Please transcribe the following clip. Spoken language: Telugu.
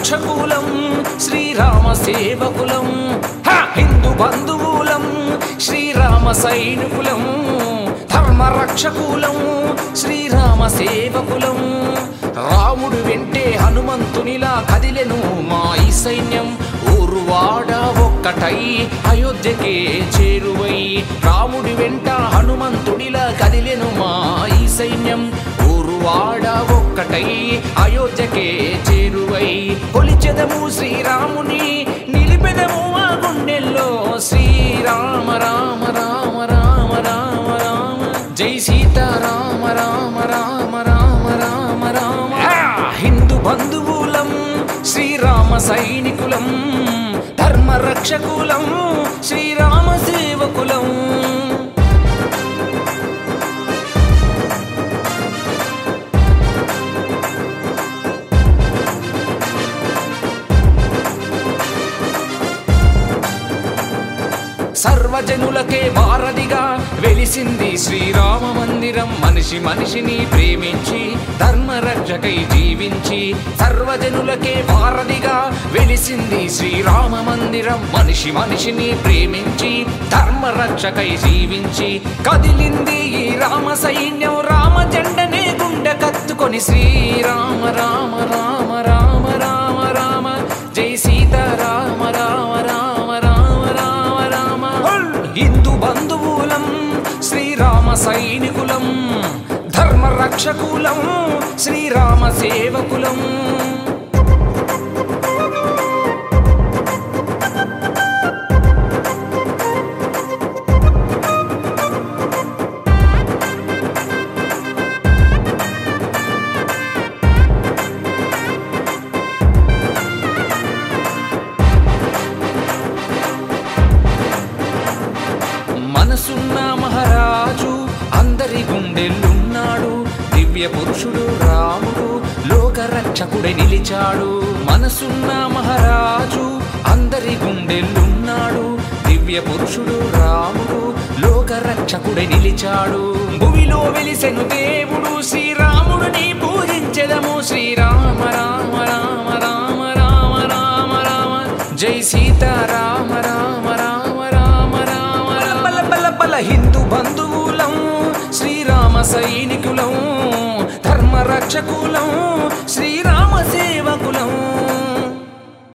రక్షకులం శ్రీరామ సేవకులం హ! హిందూ బంధువులం శ్రీరామ సైనికులం ధర్మ రక్షకులం శ్రీరామ సేవకులం రాముడు వెంటే హనుమంతునిలా కదిలెను మా ఈ సైన్యం ఊరువాడ ఒక్కటై అయోధ్యకే చేరువై రాముడి వెంట హనుమంతుడిలా కదిలెను మా ఈ సైన్యం ఊరువాడ ఒక్కటై అయోధ్యకే చేరువై కొలిచెదము శ్రీరాముని నిలిపెదము మా గుండెల్లో శ్రీరామ రామ రామ రామ రామ రామ జై సీతారామ రామ రామ రామ రామ రామ హిందూ బంధువులం శ్రీరామ సైనికులం ధర్మ రక్షకులం శ్రీరామ సేవకులం సర్వజనులకే వారధిగా వెలిసింది శ్రీరామ మందిరం మనిషి మనిషిని ప్రేమించి ధర్మరక్షకై జీవించి సర్వజనులకే వారధిగా వెలిసింది శ్రీరామ మందిరం మనిషి మనిషిని ప్రేమించి ధర్మరక్షకై జీవించి కదిలింది ఈ రామ సైన్యం రామ జెండనే గుండె కత్తుకొని శ్రీరామ రామ రామ రామ రామ రామ జై సీతారామ రామ రామ రామ రామ రామ హిందూ బంధువులం శ్రీరామ సైనికులం ధర్మ రక్షకులం శ్రీరామ సేవకులం మనసున్న మహారాజు అందరి గుండెల్లున్నాడు దివ్య పురుషుడు రాముడు లోక రక్షకుడే నిలిచాడు మనసున్న మహారాజు అందరి గుండెల్లున్నాడు దివ్య పురుషుడు రాముడు లోక రక్షకుడే నిలిచాడు భూమిలో వెలిసెను దేవుడు శ్రీరాముడిని పూజించెదము శ్రీరామ రామ రామ రామ రామ రామ రామ జై సీతారామ రామ రామ రామ రామ బల బల బల హిందూ బంధువులం శ్రీరామ సైనికులం ధర్మ రక్షకులం శ్రీరామ